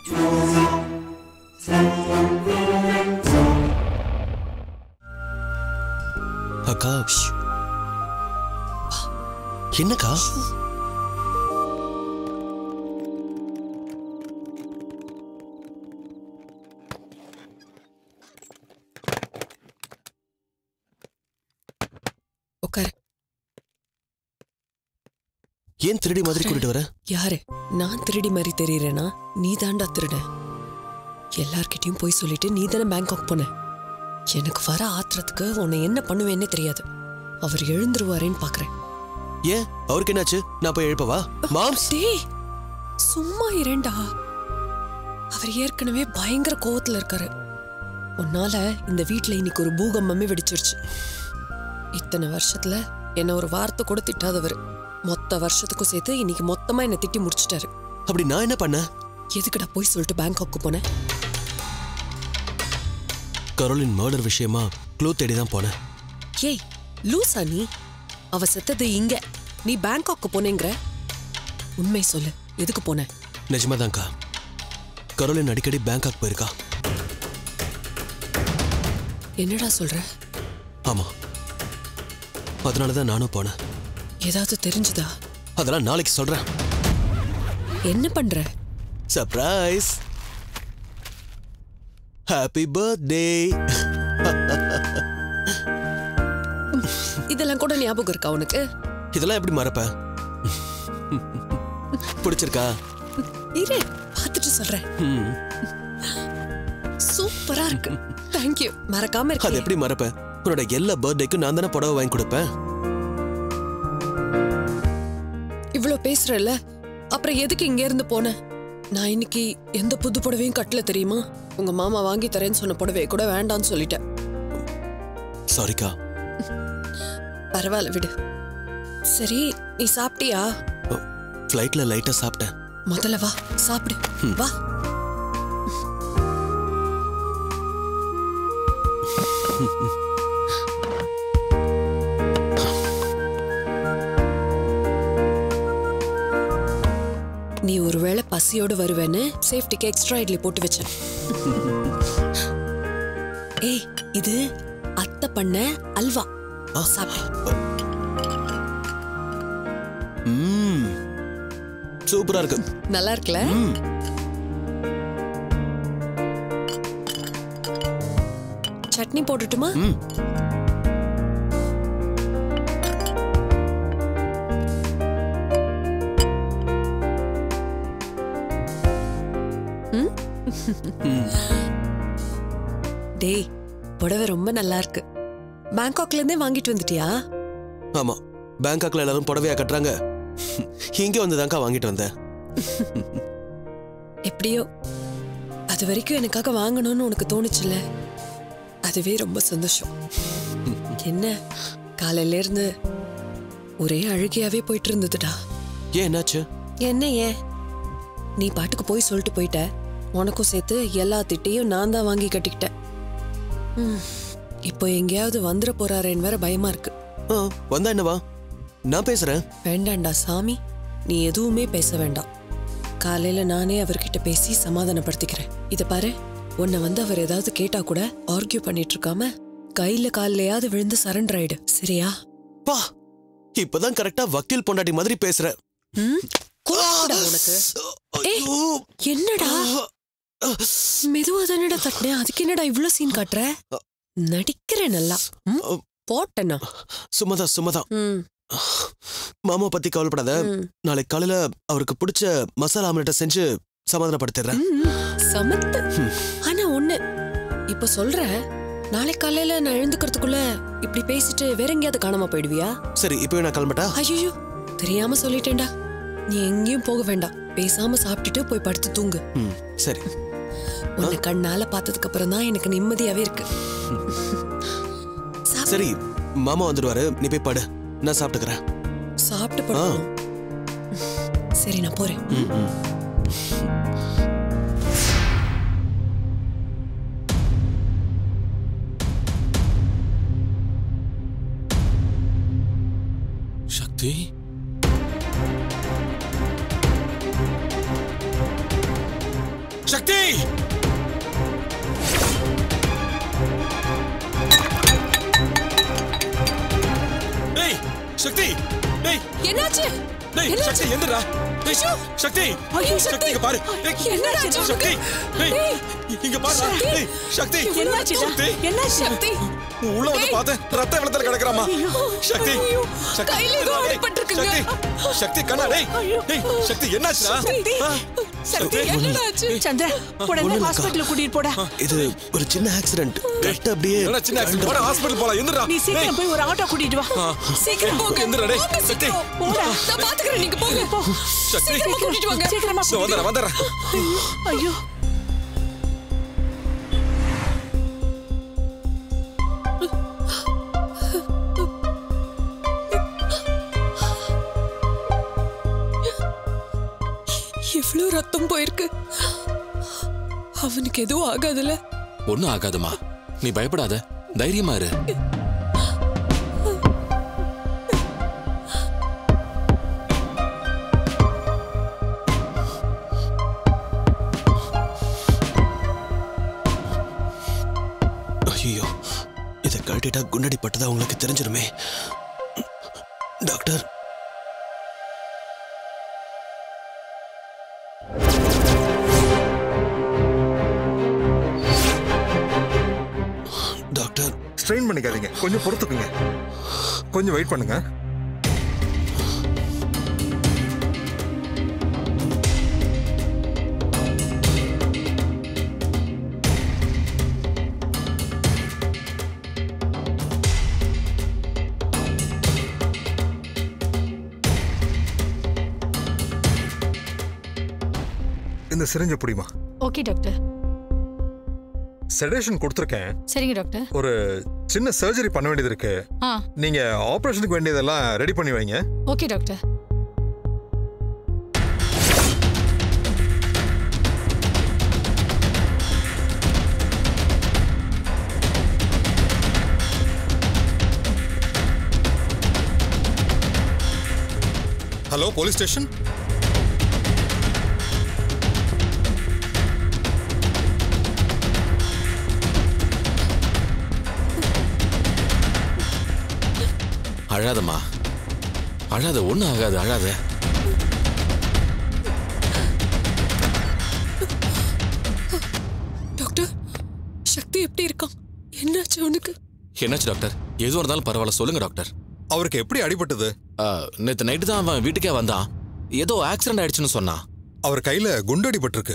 அக்கா என்னக்கா உட்காரு ஏன் திருடி மாதிரி கூட்டிட்டு வர யாரு நான் திருடி மாதிரி தெரியறேனா நீ தாண்டா திருட எல்லார்கிட்டயும் போய் சொல்லிட்டு நீ தானே பேங்காக் போன எனக்கு வர ஆத்திரத்துக்கு உன்னை என்ன பண்ணுவேன்னே தெரியாது அவர் எழுந்துருவாரேன்னு பாக்குறேன் ஏன் அவருக்கு என்னாச்சு நான் போய் எழுப்பவா மாம்ஸ் டேய் சும்மா இரண்டா அவர் ஏற்கனவே பயங்கர கோவத்துல இருக்காரு உன்னால இந்த வீட்ல இன்னைக்கு ஒரு பூகம்பமே வெடிச்சிருச்சு இத்தனை வருஷத்துல என்ன ஒரு வார்த்தை கூட திட்டாதவர் மொத்த வருஷத்துக்கும் சேர்த்து இன்னைக்கு மொத்தமா என்ன திட்டி முடிச்சிட்டாரு அப்படி நான் என்ன பண்ணேன் எதுக்குடா போய் சொல்லிட்டு பேங்காக்கு போனேன் கரோலின் மர்டர் விஷயமா க்ளூ தேடி தான் போனேன் ஏய் லூசா நீ அவ செத்தது இங்க நீ பேங்காக்கு போனேங்கிற உண்மை சொல்லு எதுக்கு போன நிஜமாதான்க்கா கரோலின் அடிக்கடி பேங்காக் போயிருக்கா என்னடா சொல்ற ஆமா அதனால தான் நானும் போனேன் ஏதாவது தெரிஞ்சுதா அதெல்லாம் நாளைக்கு சொல்றேன் என்ன பண்ற சர்ப்ரைஸ் ஹாப்பி பர்த்டே இதெல்லாம் கூட ஞாபகம் இருக்கா உனக்கு இதெல்லாம் எப்படி மறப்ப பிடிச்சிருக்கா இரு பார்த்துட்டு சொல்றேன் ம், சூப்பரா இருக்கு தேங்க்யூ மறக்காம அது இருக்கு எப்படி மறப்ப உன்னோட எல்லா பர்த்டேக்கும் நான் தானே புடவை வாங்கி கொடுப்பேன் இவ்வளவு பேசுறல அப்புறம் எதுக்கு இங்க இருந்து போன நான் இன்னைக்கு எந்த புது புடவையும் கட்டல தெரியுமா உங்க மாமா வாங்கி தரேன்னு சொன்ன புடவையை கூட வேண்டாம்னு சொல்லிட்டேன் சாரிக்கா பரவாயில்ல விடு சரி நீ சாப்பிட்டியா ஃப்ளைட்ல லைட்டா சாப்பிட்டேன் முதல்ல வா சாப்பிடு வா நீ ஒருவேளை பசியோடு வருவேன்னு சேஃப்டிக்கு எக்ஸ்ட்ரா இட்லி போட்டு வச்சேன் ஏய் இது அத்தை பண்ண அல்வா சாப்பிடு ம் சூப்பரா இருக்கு நல்லா இருக்குல்ல ம் சட்னி போட்டுட்டுமா ம் டேய் புடவை ரொம்ப நல்லா இருக்கு பேங்காக்ல இருந்தே வாங்கிட்டு வந்துட்டியா ஆமா பேங்காக்ல எல்லாரும் புடவையா கட்டுறாங்க இங்க வந்துதான்க்கா வாங்கிட்டு வந்தேன் எப்படியோ அது வரைக்கும் எனக்காக வாங்கணும்னு உனக்கு தோணுச்சுல்ல அதுவே ரொம்ப சந்தோஷம் என்ன காலையில இருந்து ஒரே அழுகையாவே போயிட்டு இருந்ததுடா ஏன் என்னாச்சு என்ன ஏன் நீ பாட்டுக்கு போய் சொல்லிட்டு போயிட்ட உனக்கும் சேர்த்து எல்லா திட்டையும் நான் தான் வாங்கி கட்டிக்கிட்டேன் ம், இப்போ எங்கேயாவது வந்துட போறாரேன்னு வேற பயமா இருக்கு ஆ, வந்தா என்னவா நான் பேசுறேன் வேண்டாண்டா சாமி நீ எதுவுமே பேச வேண்டாம் காலையில நானே அவர்கிட்ட பேசி சமாதானப்படுத்திக்கிறேன் இத பாரு உன்னை வந்து அவர் ஏதாவது கேட்டா கூட ஆர்கியூ பண்ணிட்டு இருக்காம கையில கால்லயாவது விழுந்து சரண்டர் ஆயிடு சரியா பா இப்பதான் கரெக்டா வக்கீல் பொண்டாட்டி மாதிரி பேசுற ம்? கோவம்டா உனக்கு ஏய், ஐயோ. என்னடா மெதுவா தானடா தட்டினேன் அதுக்கு என்னடா இவ்ளோ சீன் காட்டுற நடிக்கிறேன் நல்லா ம்? போட்டேனா சும்மாதான் சும்மாதான் ம், மாமா பத்தி கவலைப்படாத ம். நாளைக்கு காலையில அவருக்கு பிடிச்ச மசாலா ஆம்லெட்டை செஞ்சு சமாதானப்படுத்திடுறேன் ம், சமத்து ஆனா ஒண்ணு இப்ப சொல்ற நாளை காலையில நான் எழுந்துக்கிறதுக்குள்ள இப்படி பேசிட்டு வேற எங்கேயாவது காணாம போயிடுவியா சரி இப்பவே நான் கிளம்பட்டா ஐயோ தெரியாம சொல்லிட்டேன்டா நீ எங்கேயும் போக வேண்டாம் பேசாம சாப்பிட்டுட்டு போய் படுத்து தூங்கு ம் சரி உன்னை கண்ணால பார்த்ததுக்கு அப்புறம் தான் எனக்கு நிம்மதியாவே இருக்கு சாப்பிடு. சரி மாமா வந்துடுவாரு நீ போய் படு நான் சாப்பிட்டுக்கிறேன் சாப்பிட்டு படுக்கணும் சரி நான் போறேன் ம், ம். சக்தி சக்தி டேய் சக்தி டேய் என்னாச்சு டேய் என்னாச்சு? சக்தி எந்திரா டேய் சக்தி ஐயோ, சக்தி சக்தி. இங்க பாரு டேய், என்னடா ஆச்சு சக்தி உனக்கு? டேய் டேய். இங்க பாரு சக்தி. டேய் சக்தி என்னாச்சுடா? டேய், என்னாச்சு? சக்தி உள்ள வந்து டேய். பார்த்தேன் ரத்த வெள்ளத்துல கிடக்குறாமா சக்தி ஐயோ, சக்தி கையில ஏதோ டேய், அடிபட்டிருக்குங்க. சக்தி சக்தி கண்ணா டேய் ஐயோ. டேய் சக்தி என்னாச்சுடா சக்தி. ஆ? சக்தி என்னடா ஆச்சு சந்திரா உடனே ஒண்ணும் இல்லக்கா. ஹாஸ்பிட்டல் கூட்டிட்டு போடா இது ஒரு சின்ன ஆக்சிடென்ட் கரெக்டா அப்படியே என்னடா சின்ன ஆக்சிடென்ட் போடா ஹாஸ்பிடல் போலாம் எந்திரா நீ சீக்கிரம் போய் ஒரு ஆட்டோ கூட்டிட்டு வா சீக்கிரம் போங்க எந்திரா, டேய். போங்க சக்தி. சீக்கிரம். போடா. நான் பாத்துக்கிறேன் நீங்க போங்க போ சக்தி சீக்கிரமா கூட்டிட்டு வாங்க சீக்கிரமா இதோ வந்துடுறேன் வந்துடுறேன் ஐயோ எவ்வளவு ரத்தம் போயிருக்கு அவனுக்கு எதுவும் ஆகாதுல்ல ஒன்னும் ஆகாதுமா நீ பயப்படாத தைரியமா இரு ஐயோ இதை கழட்டிட்டா குண்டடி பட்டதா உங்களுக்கு தெரிஞ்சிருமே டாக்டர் டாக்டர் ஸ்ட்ரெயின் பண்ணிக்காதீங்க கொஞ்சம் பொறுத்துக்குங்க கொஞ்சம் வெயிட் பண்ணுங்க இந்த சிரிஞ்ச புடிமா ஓகே டாக்டர் செடேஷன் கொடுத்துருக்கேன் சரிங்க டாக்டர் ஒரு சின்ன சர்ஜரி பண்ண வேண்டியது இருக்கு ஆ நீங்க ஆபரேஷனுக்கு வேண்டியதெல்லாம் ரெடி பண்ணி வைங்க okay doctor hello police station அழாதம்மா அழாத ஒன்னும் ஆகாது அழாத டாக்டர் சக்தி எப்படி இருக்கான் என்னாச்சு அவனுக்கு என்னாச்சு டாக்டர் எதுவும் இருந்தாலும் பரவாயில்ல சொல்லுங்க டாக்டர் அவருக்கு எப்படி அடிபட்டது ஆ, நேத்து நைட்டு தான் அவன் வீட்டுக்கே வந்தான் ஏதோ ஆக்சிடென்ட் ஆயிடுச்சுன்னு சொன்னான் அவர் கையில குண்டு அடிபட்டிருக்கு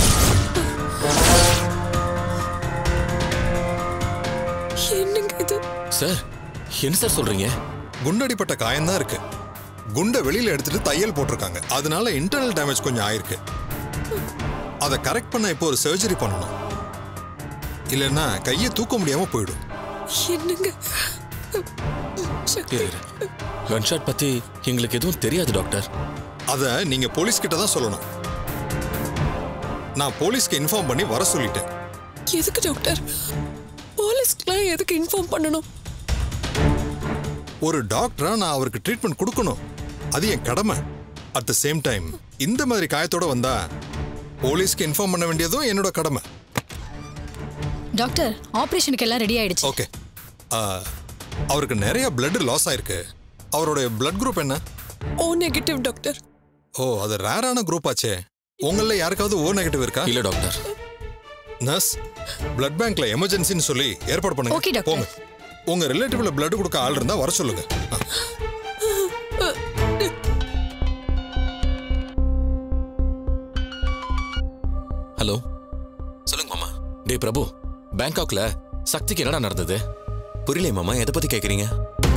என்னங்க இது சார் என்ன சார் சொல்றீங்க குண்டடிப்பட்ட காயம்தான் இருக்கு குண்டை வெளியில எடுத்துட்டு தையல் போட்டிருக்காங்க அதனால இன்டர்னல் டேமேஜ் கொஞ்சம் ஆயிருக்கு அதை கரெக்ட் பண்ண இப்போ ஒரு சர்ஜரி பண்ணணும் இல்லைன்னா கையை தூக்க முடியாம போயிடும் என்னங்க சக்தி இரு, இரு. கன்ஷாட் பத்தி எங்களுக்கு எதுவும் தெரியாது டாக்டர் அதை நீங்க போலீஸ் கிட்ட தான் சொல்லணும் நான் போலீஸ்க்கு இன்ஃபார்ம் பண்ணி வர சொல்லிட்டேன் எதுக்கு டாக்டர் போலீஸ்க்குலாம் எதுக்கு இன்ஃபார்ம் பண்ணணும் ஒரு டாக்டரா நான் அவருக்கு ட்ரீட்மெண்ட் கொடுக்கணும் அது என் கடமை அட் த சேம் டைம் இந்த மாதிரி காயத்தோட வந்தா போலீஸ்க்கு இன்ஃபார்ம் பண்ண வேண்டியதும் என்னோட கடமை டாக்டர் ஆபரேஷனுக்கு எல்லாம் ரெடி ஆயிடுச்சு ஓகே அவருக்கு நிறைய blood லாஸ் ஆயிருக்கு அவருடைய blood குரூப் என்ன ஓ நெகட்டிவ் டாக்டர் ஓ அது ரேரான குரூப் ஆச்சே உங்கள யாருக்காவது ஓ நெகட்டிவ் இருக்கா இல்ல டாக்டர் நர்ஸ் பிளட் பேங்க்ல எமர்ஜென்சின்னு சொல்லி ஏற்பாடு பண்ணுங்க Okay, doctor. போங்க உங்க ரிலேட்டிவ்ல blood கொடுக்க ஆள் இருந்தா வர சொல்லுங்க ஆ. ஹலோ சொல்லுங்க மாமா டேய் பிரபு பேங்காக்ல சக்திக்கு என்னடா நடந்தது புரியல மாமா எதை பத்தி கேக்குறீங்க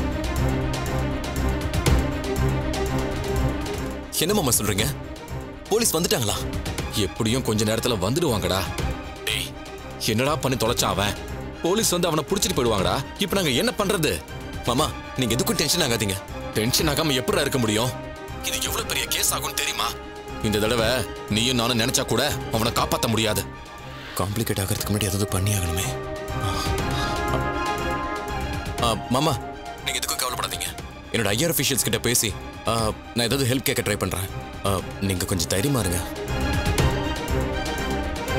என்ன மாமா சொல்றீங்க போலீஸ் வந்துட்டாங்களா எப்படியும் கொஞ்ச நேரத்துல வந்துடுவாங்கடா டேய் என்னடா பண்ணி தொலைச்சான் அவன் போலீஸ் வந்து அவனை புடிச்சிட்டு போயிடுவாங்கடா இப்போ நாங்க என்ன பண்றது மாமா நீங்க எதுக்கும் டென்ஷன் ஆகாதீங்க டென்ஷன் ஆகாம எப்படிடா இருக்க முடியும் இது எவ்வளவு பெரிய கேஸ் ஆகும் தெரியுமா இந்த தடவை நீயும் நானும் நினைச்சா கூட அவனை காப்பாத்த முடியாது காம்ப்ளிகேட் ஆகிறதுக்கு முன்னாடி ஏதாவது பண்ணி ஆகணுமே ஆ, மாமா நீங்க எதுக்கும் கவலைப்படாதீங்க என்னோட ஐஆர் அஃபிஷியல்ஸ் கிட்ட பேசி ஆ, நான் ஏதாவது ஹெல்ப் கேட்க ட்ரை பண்றேன் ஆ, நீங்க கொஞ்சம் தைரியமா இருங்க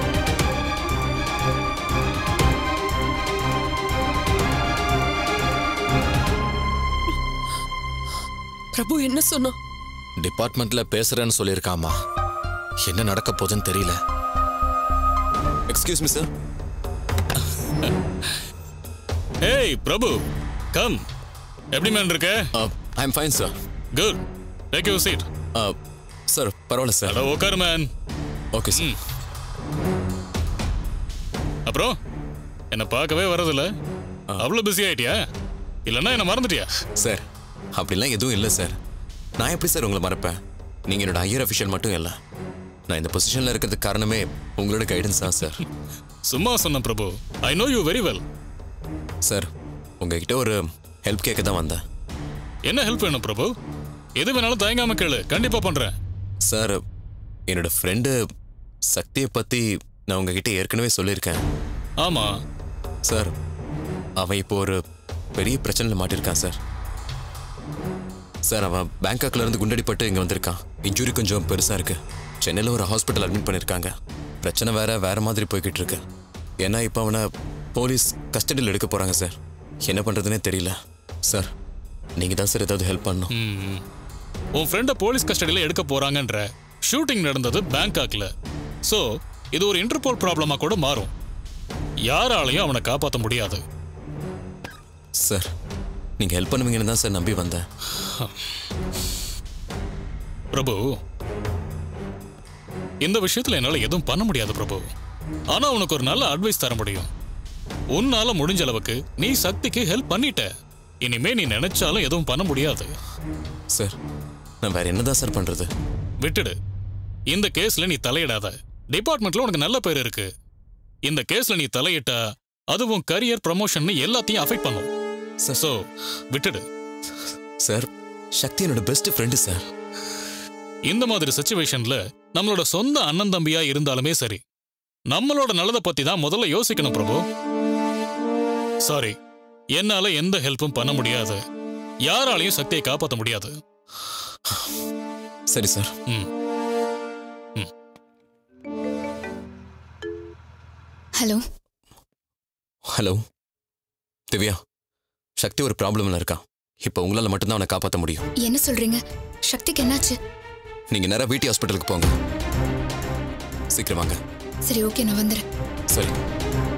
பிரபு என்ன சொன்னா டிபார்ட்மெண்ட்ல பேசுறேன்னு சொல்லியிருக்காமா என்ன நடக்க போகுதுன்னு தெரியல எக்ஸ்கியூஸ் மீ சார் ஏய் பிரபு கம் எப்படி மேன் இருக்க I am fine sir good take you seat sir பரவாயில்ல சார் அட உட்காரு மேன் ஓகே சார் அப்புறம் என்ன பார்க்கவே வரதில்ல அவ்வளோ பிஸி ஆயிட்டியா இல்லைன்னா என்ன மறந்துட்டியா சார் அப்படிலாம் எதுவும் இல்லை சார் நான் எப்படி சார் உங்களை மறப்பேன் நீங்கள் என்னோட ஹையர் அஃபிஷியல் மட்டும் இல்லை நான் இந்த பொசிஷனில் இருக்கிறதுக்கு காரணமே உங்களோட கைடன்ஸ் தான் சார் சும்மா சொன்ன Prabhu I know you very well sir உங்ககிட்ட ஒரு ஹெல்ப் கேட்க தான் வந்தேன் என்ன ஹெல்ப் வேணும் பிரபு எது வேணாலும் தயங்காம கேளு கண்டிப்பா பண்றேன் சார் என்னோட ஃப்ரெண்டு சக்தியை பற்றி நான் உங்ககிட்ட ஏற்கனவே சொல்லியிருக்கேன் ஆமா சார் அவன் இப்போ ஒரு பெரிய பிரச்சனையில் மாட்டியிருக்கான் சார் சார் அவன் பேங்காக்ல இருந்து குண்டடிப்பட்டு இங்கே வந்திருக்கான் இன்ஜுரி கொஞ்சம் பெருசாக இருக்கு சென்னையில் ஒரு ஹாஸ்பிட்டல் அட்மிட் பண்ணியிருக்காங்க பிரச்சனை வேற வேற மாதிரி போய்கிட்டு இருக்கு ஏன்னா இப்போ அவனை போலீஸ் கஸ்டடியில் எடுக்க போகிறாங்க சார் என்ன பண்ணுறதுனே தெரியல சார் நீங்கள் தான் சார் ஏதாவது ஹெல்ப் பண்ணணும் ம். உன் ஃப்ரெண்டை போலீஸ் கஸ்டடியில் எடுக்க போறாங்கன்ற ஷூட்டிங் நடந்தது பேங்காக்ல சோ இது ஒரு இன்டர்போல் ப்ராப்ளமா கூட மாறும் யாராலையும் அவனை காப்பாற்ற முடியாது சார் நீங்கள் ஹெல்ப் பண்ணுவீங்கன்னு தான் சார் நம்பி வந்தேன் பிரபு இந்த விஷயத்துல என்னால எதுவும் பண்ண முடியாது பிரபு ஆனா உனக்கு ஒரு நல்ல அட்வைஸ் தர முடியும் உன்னால முடிஞ்ச அளவுக்கு நீ சக்திக்கு ஹெல்ப் பண்ணிட்ட இனிமே நீ நினைச்சாலும் எதுவும் பண்ண முடியாது சார் நான் வேற என்ன தான் சார் பண்ணுறது விட்டுடு இந்த கேஸ்ல நீ தலையிடாத டிபார்ட்மெண்ட்ல உனக்கு நல்ல பேர் இருக்கு இந்த கேஸ்ல நீ தலையிட்டா அதுவும் கரியர் ப்ரமோஷன் எல்லாத்தையும் அஃபெக்ட் பண்ணும் சோ விட்டுடு சார் சக்தி என்னோட பெஸ்ட் ஃப்ரெண்டு சார் இந்த மாதிரி சுச்சுவேஷன்ல நம்மளோட சொந்த அண்ணன் தம்பியா இருந்தாலுமே சரி நம்மளோட நல்லதை பத்தி தான் முதல்ல யோசிக்கணும் பிரபு சாரி என்னால எந்த ஹெல்ப்பும் பண்ண முடியாது யாராலையும் சக்தியை காப்பாற்ற முடியாது சரி சார் ம் ஹலோ ஹலோ திவ்யா சக்தி ஒரு ப்ராப்ளம்ல இருக்கா இப்போ உங்களால் மட்டும்தான் அவனை காப்பாற்ற முடியும் என்ன சொல்றீங்க சக்திக்கு என்னாச்சு நீங்கள் நேராக வீட்டு ஹாஸ்பிட்டலுக்கு போங்க சீக்கிரம் வாங்க சரி ஓகே நான் வந்துடுறேன் சரி